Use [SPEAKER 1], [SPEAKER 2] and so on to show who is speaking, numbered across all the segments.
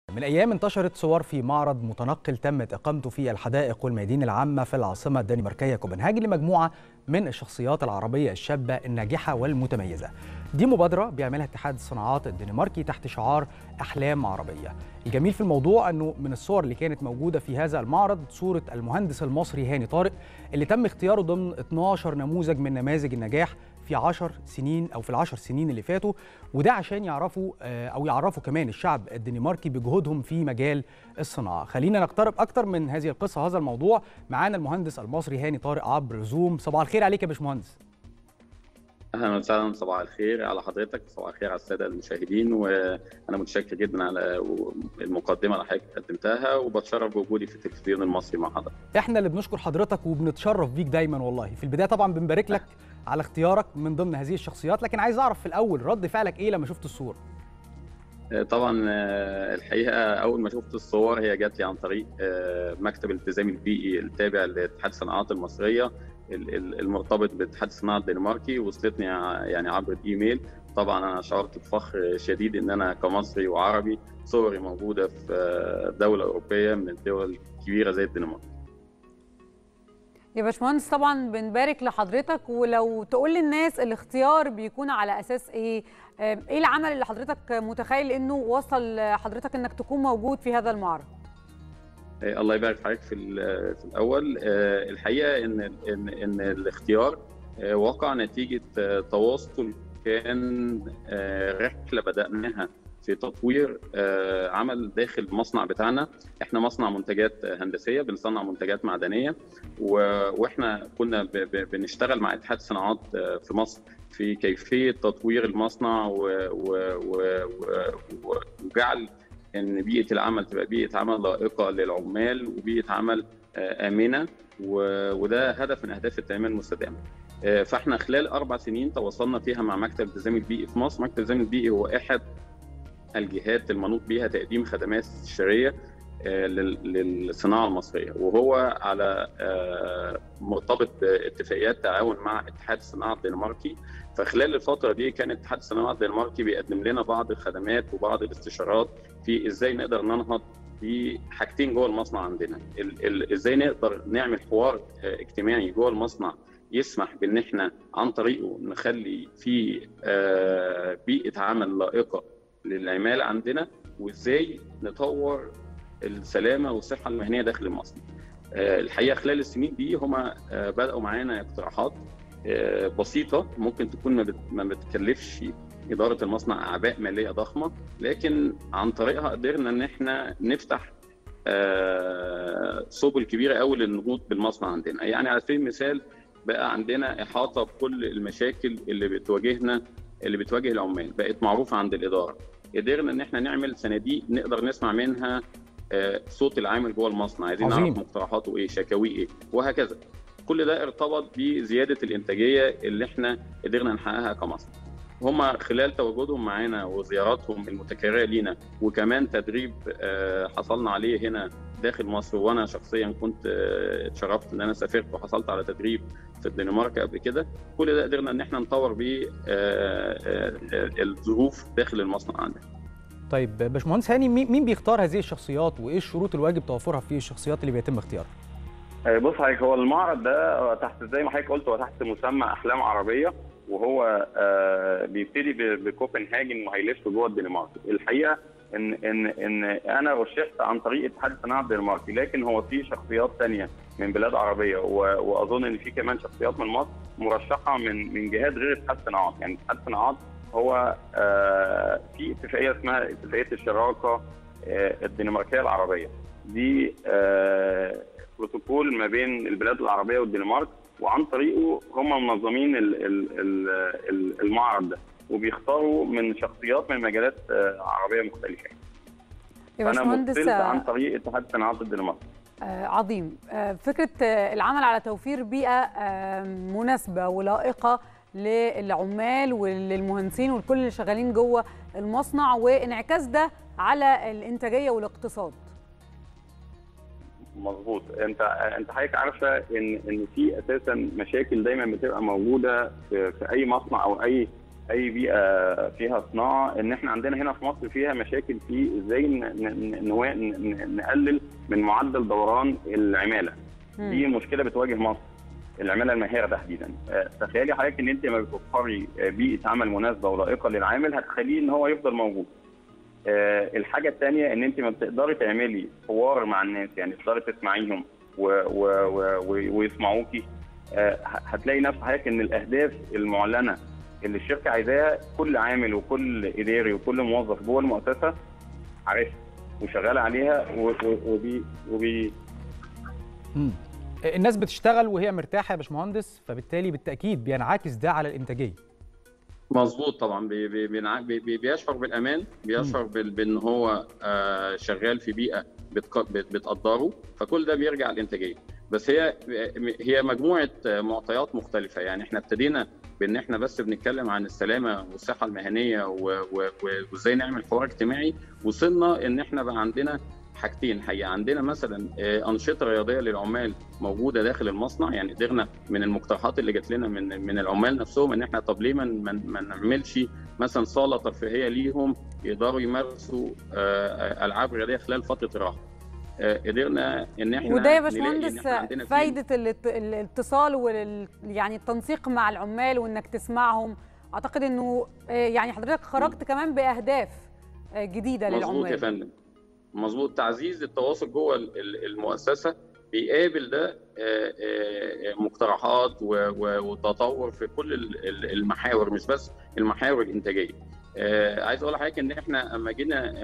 [SPEAKER 1] من أيام انتشرت صور في معرض متنقل تمت إقامته في الحدائق والميادين العامة في العاصمة الدنماركية كوبنهاجن لمجموعة من الشخصيات العربية الشابة الناجحة والمتميزة دي مبادرة بيعملها اتحاد الصناعات الدنماركي تحت شعار أحلام عربية الجميل في الموضوع أنه من الصور اللي كانت موجودة في هذا المعرض صورة المهندس المصري هاني طارق اللي تم اختياره ضمن 12 نموذج من نماذج النجاح في 10 سنين او في العشر سنين اللي فاتوا وده عشان يعرفوا او يعرفوا كمان الشعب الدنماركي بجهودهم في مجال الصناعه خلينا نقترب اكتر من هذه القصه هذا الموضوع معانا المهندس المصري هاني طارق عبر زوم صباح الخير عليك يا باشمهندس
[SPEAKER 2] اهلا وسهلا صباح الخير على حضرتك صباح الخير على الساده المشاهدين وانا متشكر جدا على المقدمه اللي حضرتك قدمتها وبتشرف بوجودي في التلفزيون المصري مع حضرتك
[SPEAKER 1] احنا اللي بنشكر حضرتك وبنتشرف بيك دايما والله في البدايه طبعا بنبارك لك على اختيارك من ضمن هذه الشخصيات لكن عايز اعرف في الاول رد فعلك ايه لما شفت الصور
[SPEAKER 2] طبعا الحقيقه اول ما شفت الصور هي جات لي عن طريق مكتب الالتزام البيئي التابع لاتحاد الصناعات المصريه المرتبط باتحاد الصناعه الدنماركي وصلتني يعني عبر الايميل طبعا انا شعرت بفخر شديد ان انا كمصري وعربي صوري موجوده في دوله اوروبيه من الدول الكبيره زي الدنمارك
[SPEAKER 3] يا باشمهندس طبعا بنبارك لحضرتك ولو تقول للناس الاختيار بيكون على اساس ايه؟ ايه العمل اللي حضرتك متخيل انه وصل حضرتك انك تكون موجود في هذا المعرض؟
[SPEAKER 2] الله يبارك في حضرتك في في الاول الحقيقه ان ان ان الاختيار وقع نتيجه تواصل كان رحله بداناها في تطوير عمل داخل المصنع بتاعنا احنا مصنع منتجات هندسيه بنصنع منتجات معدنيه واحنا كنا بنشتغل مع اتحاد الصناعات في مصر في كيفيه تطوير المصنع وجعل ان بيئه العمل تبقى بيئه عمل لائقه للعمال وبيئه عمل امنه وده هدف من اهداف التنميه المستدامه. فاحنا خلال اربع سنين تواصلنا فيها مع مكتب الالتزام البيئي في مصر، مكتب الالتزام البيئي هو احد الجهات المنوط بها تقديم خدمات استشاريه للصناعه المصريه وهو على مرتبط باتفاقيات تعاون مع اتحاد الصناعه الدنماركي فخلال الفتره دي كان اتحاد الصناعه الدنماركي بيقدم لنا بعض الخدمات وبعض الاستشارات في ازاي نقدر ننهض بحاجتين جوه المصنع عندنا ازاي نقدر نعمل حوار اجتماعي جوه المصنع يسمح بان احنا عن طريقه نخلي في بيئه عمل لائقه للعماله عندنا وازاي نطور السلامه والصحه المهنيه داخل المصنع. الحقيقه خلال السنين دي هم بداوا معانا اقتراحات بسيطه ممكن تكون ما بتكلفش اداره المصنع اعباء ماليه ضخمه لكن عن طريقها قدرنا ان احنا نفتح سبل كبيره قوي للنهوض بالمصنع عندنا يعني على سبيل المثال بقى عندنا احاطه بكل المشاكل اللي بتواجهنا اللي بتواجه العمال بقت معروفه عند الاداره قدرنا ان احنا نعمل صناديق نقدر نسمع منها صوت العامل جوه المصنع عايزين نعرف مقترحاته ايه شكاويه ايه وهكذا كل ده ارتبط بزياده الانتاجيه اللي احنا قدرنا نحققها كمصنع هم خلال تواجدهم معانا وزياراتهم المتكرره لينا وكمان تدريب حصلنا عليه هنا داخل مصر وانا شخصيا كنت اتشرفت ان انا سافرت وحصلت على تدريب في الدنمارك قبل كده كل ده قدرنا ان احنا نطور بيه الظروف داخل المصنع عندنا
[SPEAKER 1] طيب باشمهندس هاني مين بيختار هذه الشخصيات وايه الشروط الواجب توفرها في الشخصيات اللي بيتم اختيارها؟
[SPEAKER 2] بص حضرتك هو المعرض ده تحت زي ما حضرتك قلت هو تحت مسمى احلام عربيه وهو بيبتدي بكوبنهاجن وهيلف جوه الدنمارك الحقيقه ان ان ان انا رشحت عن طريق اتحاد الصناعه الدنماركي لكن هو في شخصيات ثانيه من بلاد عربيه واظن ان في كمان شخصيات من مصر مرشحه من من جهات غير اتحاد الصناعات يعني اتحاد الصناعات هو في اتفاقيه اسمها اتفاقيه الشراكه الدنماركيه العربيه دي بروتوكول ما بين البلاد العربيه والدنمارك وعن طريقه هم منظمين المعرض ده وبيختاروا من شخصيات من مجالات عربيه مختلفه
[SPEAKER 3] يا باشمهندس
[SPEAKER 2] انا عن طريق اتحاد الصناعات الدنماركي
[SPEAKER 3] آه عظيم آه فكره آه العمل على توفير بيئه آه مناسبه ولائقه للعمال وللمهندسين والكل اللي شغالين جوه المصنع وانعكاس ده على الانتاجيه والاقتصاد
[SPEAKER 2] مظبوط انت انت حضرتك عارفه ان ان في اساسا مشاكل دايما بتبقى موجوده في, في اي مصنع او اي اي بيئه فيها صناعه ان احنا عندنا هنا في مصر فيها مشاكل في ازاي ن- ن- نوا- ن- نقلل من معدل دوران العماله
[SPEAKER 3] مم.
[SPEAKER 2] دي مشكله بتواجه مصر العماله الماهره تحديدا آه، تخيلي حضرتك ان انت لما بتوفري آه، بيئه عمل مناسبه ولائقه للعامل هتخليه ان هو يفضل موجود آه، الحاجه الثانيه ان انت ما بتقدري تعملي حوار مع الناس يعني تقدري تسمعيهم و و و و ويسمعوكي آه، ه- هتلاقي نفس حضرتك ان الاهداف المعلنه اللي الشركه عايزاها كل عامل وكل اداري وكل موظف جوه المؤسسه عارفها وشغال عليها و- و- وبي وبي
[SPEAKER 1] مم. الناس بتشتغل وهي مرتاحه يا باشمهندس فبالتالي بالتاكيد بينعكس ده على الانتاجيه
[SPEAKER 2] مظبوط طبعا بي بي بينع- بي بي بيشعر بالامان بيشعر بال- بان هو آه، شغال في بيئه بتق- بت- بتقدره فكل ده بيرجع للانتاجيه بس هي هي مجموعه آه، معطيات مختلفه يعني احنا ابتدينا بان احنا بس بنتكلم عن السلامه والصحه المهنيه و- و- و- وازاي نعمل حوار اجتماعي وصلنا ان احنا بقى عندنا حاجتين حقيقه عندنا مثلا آه، انشطه رياضيه للعمال موجوده داخل المصنع يعني قدرنا من المقترحات اللي جات لنا من من العمال نفسهم ان احنا طب ليه ما ما ما نعملش مثلا صاله ترفيهيه ليهم يقدروا يمارسوا آه، العاب رياضيه خلال فتره الراحه آه، قدرنا ان احنا
[SPEAKER 3] وده يا
[SPEAKER 2] نلاقي إن
[SPEAKER 3] باشمهندس
[SPEAKER 2] إحنا عندنا في-
[SPEAKER 3] فايده الات- الاتصال وال يعني التنسيق مع العمال وانك تسمعهم اعتقد انه آه، يعني حضرتك خرجت كمان باهداف آه، جديده
[SPEAKER 2] مظبوط يا
[SPEAKER 3] للعمال
[SPEAKER 2] فندم مظبوط تعزيز التواصل جوه ال- ال- المؤسسه بيقابل ده آه، آه، مقترحات و- و- وتطور في كل ال- ال- المحاور مش بس المحاور الانتاجيه آه، عايز اقول لحضرتك ان احنا اما جينا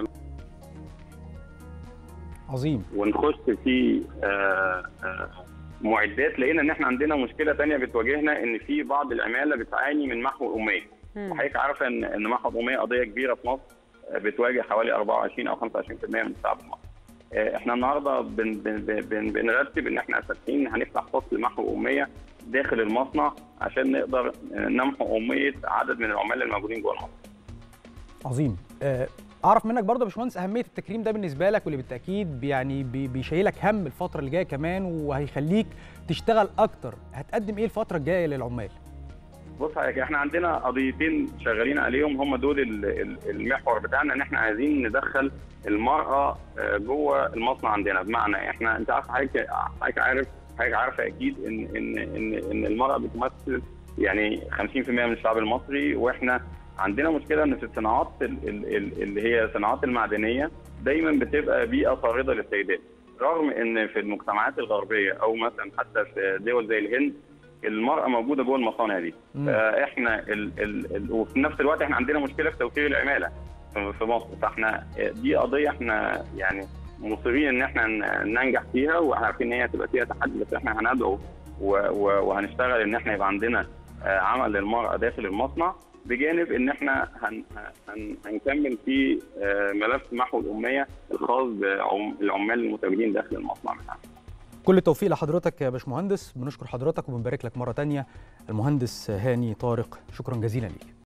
[SPEAKER 1] عظيم
[SPEAKER 2] ونخش في آه، آه، معدات لقينا ان احنا عندنا مشكله تانية بتواجهنا ان في بعض العماله بتعاني من محو الاميه
[SPEAKER 3] مم.
[SPEAKER 2] وحضرتك عارفه ان ان محو الاميه قضيه كبيره في مصر آه، بتواجه حوالي 24 او 25% من الشعب المصري آه، احنا النهارده بن بن بن بنرتب ان احنا فاتحين هنفتح فصل محو اميه داخل المصنع عشان نقدر آه، نمحو اميه عدد من العمال الموجودين جوه المصنع
[SPEAKER 1] عظيم آه، اعرف منك برضه يا باشمهندس اهميه التكريم ده بالنسبه لك واللي بالتاكيد يعني بي- بيشيلك هم الفتره اللي جايه كمان وهيخليك تشتغل اكتر هتقدم ايه الفتره الجايه للعمال
[SPEAKER 2] بص حضرتك احنا عندنا قضيتين شغالين عليهم هم دول ال- ال- المحور بتاعنا ان احنا عايزين ندخل المراه آه، جوه المصنع عندنا بمعنى احنا انت عارف حضرتك حضرتك عارف حضرتك عارفه اكيد ان ان ان ان المراه بتمثل يعني 50% من الشعب المصري واحنا عندنا مشكله ان في الصناعات ال- ال- ال- اللي هي الصناعات المعدنيه دايما بتبقى بيئه طارده للسيدات رغم ان في المجتمعات الغربيه او مثلا حتى في دول زي الهند المراه موجوده جوه المصانع دي
[SPEAKER 1] مم.
[SPEAKER 2] فاحنا ال ال ال وفي نفس الوقت احنا عندنا مشكله في توفير العماله في في مصر فاحنا دي قضيه احنا يعني مصرين ان احنا ن- ننجح فيها وعارفين ان هي هتبقى فيها تحدي بس احنا هندعو و- و- وهنشتغل ان احنا يبقى عندنا آه، عمل للمراه داخل المصنع بجانب ان احنا هن هن هنكمل في آه، ملف محو الاميه الخاص بالعمال المتواجدين داخل المصنع بتاعنا
[SPEAKER 1] كل التوفيق لحضرتك يا باشمهندس بنشكر حضرتك وبنبارك لك مره تانية المهندس هاني طارق شكرا جزيلا ليك